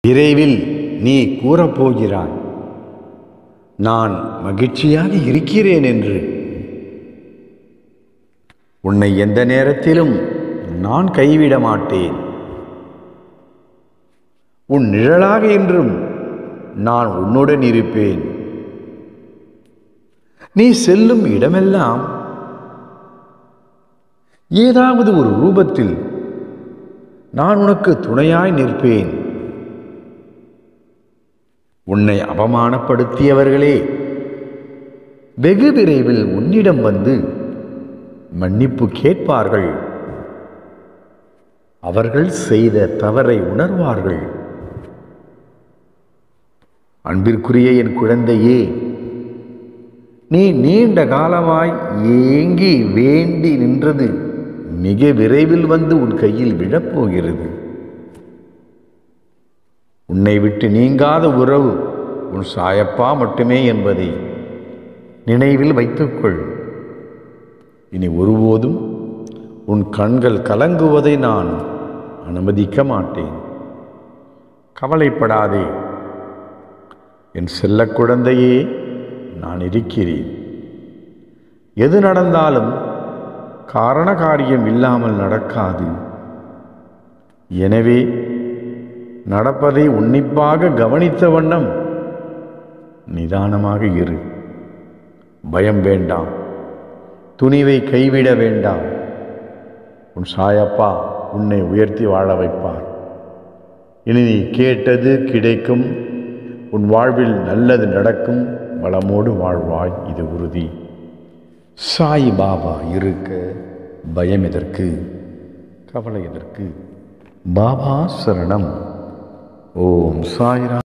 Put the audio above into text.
விரைவில் நீ கூறப்போகிறாய் நான் மகிழ்ச்சியாக இருக்கிறேன் என்று உன்னை எந்த நேரத்திலும் நான் கைவிட மாட்டேன் உன் நிழலாக என்றும் நான் உன்னுடன் இருப்பேன் நீ செல்லும் இடமெல்லாம் ஏதாவது ஒரு ரூபத்தில் நான் உனக்கு துணையாய் நிற்பேன் உன்னை அவமானப்படுத்தியவர்களே வெகு விரைவில் உன்னிடம் வந்து மன்னிப்பு கேட்பார்கள் அவர்கள் செய்த தவறை உணர்வார்கள் அன்பிற்குரிய என் குழந்தையே நீ நீண்ட காலமாய் ஏங்கி வேண்டி நின்றது மிக விரைவில் வந்து உன் கையில் விழப்போகிறது உன்னை விட்டு நீங்காத உறவு உன் சாயப்பா மட்டுமே என்பதை நினைவில் வைத்துக்கொள் இனி ஒருபோதும் உன் கண்கள் கலங்குவதை நான் அனுமதிக்க மாட்டேன் கவலைப்படாதே என் செல்ல குழந்தையே நான் இருக்கிறேன் எது நடந்தாலும் காரண காரியம் இல்லாமல் நடக்காது எனவே நடப்பதை உன்னிப்பாக கவனித்த வண்ணம் நிதானமாக இரு பயம் வேண்டாம் துணிவை கைவிட வேண்டாம் உன் சாயப்பா உன்னை உயர்த்தி வாழ வைப்பார் இனி நீ கேட்டது கிடைக்கும் உன் வாழ்வில் நல்லது நடக்கும் வளமோடு வாழ்வாய் இது உறுதி சாய் பாபா இருக்க பயம் எதற்கு கவலை எதற்கு பாபா சரணம் ஓம் சாய்ராம்